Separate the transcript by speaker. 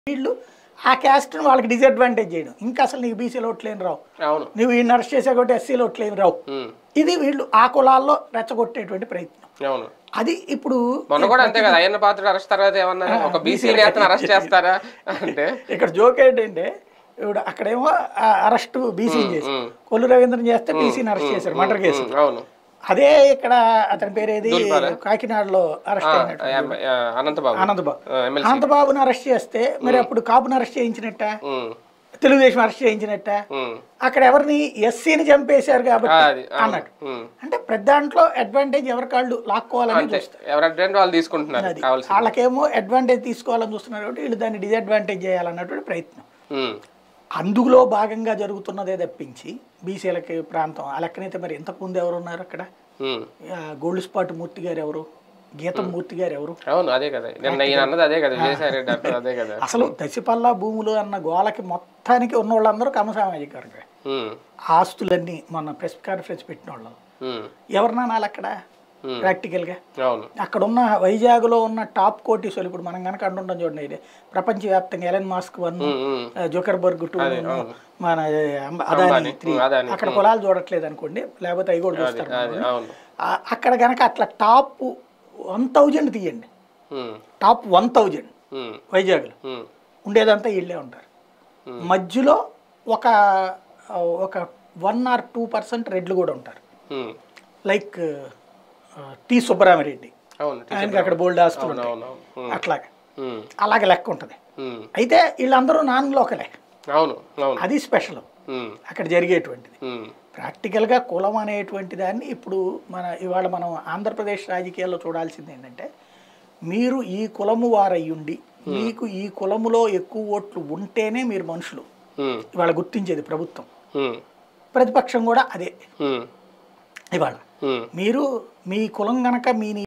Speaker 1: వీళ్ళు ఆ క్యాస్ట్ని వాళ్ళకి డిసడ్వాంటేజ్ చేయడం ఇంకా అసలు నీకు బీసీలో ఓట్లేని రావు
Speaker 2: అవును
Speaker 1: నువ్వు ఈయన అరెస్ట్ చేసా కాబట్టి ఎస్సీలో ఓట్లేని రావు
Speaker 2: ఉమ్,
Speaker 1: ఇది వీళ్ళు ఆ కులాల్లో రెచ్చగొట్టేటువంటి ప్రయత్నం
Speaker 2: అవును
Speaker 1: అది ఇప్పుడు
Speaker 2: మొన్న కూడా అంతే కదా అయ్యన్న పాత్రుడు అరెస్ట్ తర్వాత ఏమన్నా ఒక బీసీ నేతను అరెస్ట్ చేస్తారా అంటే
Speaker 1: ఇక్కడ జోక్ ఏంటంటే ఇప్పుడు అక్కడేమో అరెస్ట్ బీసీ చేసి
Speaker 2: ఉమ్.
Speaker 1: కొల్లు రవీంద్రన్ చేస్తే బీసీని అరెస్ట్ చేశారు మర్డర్ కేసు
Speaker 2: ఉమ్, అవును
Speaker 1: అదే ఇక్కడ అతని పేరు ఏది కాకినాడలో అరెస్ట్ అయినట్టు
Speaker 2: ఎం- ఆ, అనంతబాబు
Speaker 1: అనంతబాబు
Speaker 2: ఆ, ఎమ్మెల్సీ
Speaker 1: అనంతబాబుని అరెస్ట్ చేస్తే మరి అప్పుడు కాపుని అరెస్ట్ చేయించినట్ట
Speaker 2: ఉమ్,
Speaker 1: తెలుగుదేశం అరెస్ట్ చేయించినట్ట
Speaker 2: ఉమ్.
Speaker 1: అక్కడ ఎవరిని ఎస్సీని చంపేశారు
Speaker 2: ఆ,
Speaker 1: కాబట్టి
Speaker 2: అది అవును.
Speaker 1: అన్నట్టు
Speaker 2: ఉమ్.
Speaker 1: అంటే ప్రతి దాంట్లో అడ్వాంటేజ్ ఎవరికాళ్ళు లాక్కోవాలని
Speaker 2: అంతే
Speaker 1: చూస్తారు
Speaker 2: ఎవరంటే వాళ్ళు తీసుకుంటున్నారు
Speaker 1: అది
Speaker 2: కావాల్సింది
Speaker 1: వాళ్ళకేమో అడ్వాంటేజ్ తీసుకోవాలని చూస్తున్నారు కాబట్టి వీళ్ళు దాన్ని డిసడ్వాంటేజ్ చేయాలన్నటువంటి ప్రయత్నం
Speaker 2: ఉమ్,
Speaker 1: అందులో భాగంగా జరుగుతున్నదే తప్పించి బీసీలకి ప్రాంతం ఆ లెక్కనైతే మరి ఇంతకుముందు ఎవరు ఉన్నారు అక్కడ
Speaker 2: ఉమ్.
Speaker 1: ఆ, గోల్డ్ స్పాట్ మూర్తి గారు ఎవరు గీతం మూర్తి గారు ఎవరు
Speaker 2: అవును అదే కదా నిన్న ఈయన అన్నది అదే కదా విజయసాయి రెడ్డి అన్నది అదే కదా
Speaker 1: అసలు దశపల్లా భూములు అన్న గోలకి మొత్తానికి ఉన్న వాళ్ళందరూ కమ సామాజిక వర్గమే
Speaker 2: ఉమ్,
Speaker 1: ఆస్తులన్నీ మొన్న ప్రెస్ కాన్ఫరెన్స్ పెట్టిన వాళ్ళు
Speaker 2: ఉమ్,
Speaker 1: ఎవరన్నా నాలు అక్కడ
Speaker 2: Hmm.
Speaker 1: ప్రాక్టికల్గా
Speaker 2: అవును
Speaker 1: అక్కడ ఉన్న వైజాగ్లో ఉన్న టాప్ కోటీసులు ఇప్పుడు మనం కనుక అంటుంటాం చూడండి ఇది ప్రపంచవ్యాప్తంగా ఎలన్ మాస్క్ వన్
Speaker 2: ఉమ్, ఉమ్.
Speaker 1: జోకర్బర్గ్ టూ
Speaker 2: అవును.
Speaker 1: మన అంబ- అదాని
Speaker 2: అంబానీ,
Speaker 1: త్రీ
Speaker 2: ఉమ్, అదానీ,
Speaker 1: అక్కడ పొలాలు చూడట్లేదు అనుకోండి లేకపోతే అవి కూడా చూస్తారు
Speaker 2: అది
Speaker 1: అనుకోండి.
Speaker 2: అవును
Speaker 1: ఆ- అక్కడ కనుక అట్లా టాప్ వన్ థౌజండ్ తీయండి
Speaker 2: ఉమ్,
Speaker 1: టాప్ వన్ థౌజండ్
Speaker 2: ఉమ్,
Speaker 1: వైజాగ్లో
Speaker 2: ఉమ్,
Speaker 1: ఉండేదంతా వీళ్ళే ఉంటారు మధ్యలో ఒక ఒక వన్ ఆర్ టూ పర్సెంట్ రెడ్లు కూడా ఉంటారు
Speaker 2: ఉమ్.
Speaker 1: లైక్ టి సుబ్బరామిరెడ్డి
Speaker 2: అవును
Speaker 1: ఆయనకి అక్కడ బోల్డ్ ఆస్తులు
Speaker 2: అవును
Speaker 1: ఉంటాయి
Speaker 2: అవును అవును.
Speaker 1: అట్లాగా
Speaker 2: ఉమ్,
Speaker 1: అలాగే లెక్క ఉంటుంది
Speaker 2: ఉమ్,
Speaker 1: అయితే వీళ్ళందరూ నాన్ లోకలే
Speaker 2: అవును అవును
Speaker 1: అది స్పెషల్
Speaker 2: ఉమ్,
Speaker 1: అక్కడ జరిగేటువంటిది
Speaker 2: ఉమ్,
Speaker 1: ప్రాక్టికల్గా కులం అనేటువంటి దాన్ని ఇప్పుడు మన ఇవాళ మనం ఆంధ్రప్రదేశ్ రాజకీయాల్లో చూడాల్సింది ఏంటంటే మీరు ఈ కులము వారయ్యుండి మీకు ఈ కులములో ఎక్కువ ఓట్లు ఉంటేనే మీరు మనుషులు
Speaker 2: ఉమ్,
Speaker 1: ఇవాళ గుర్తించేది ప్రభుత్వం
Speaker 2: ఉమ్,
Speaker 1: ప్రతిపక్షం కూడా అదే
Speaker 2: ఉమ్,
Speaker 1: ఇవాళ
Speaker 2: ఉమ్.
Speaker 1: మీరు మీ కులం గనక మీ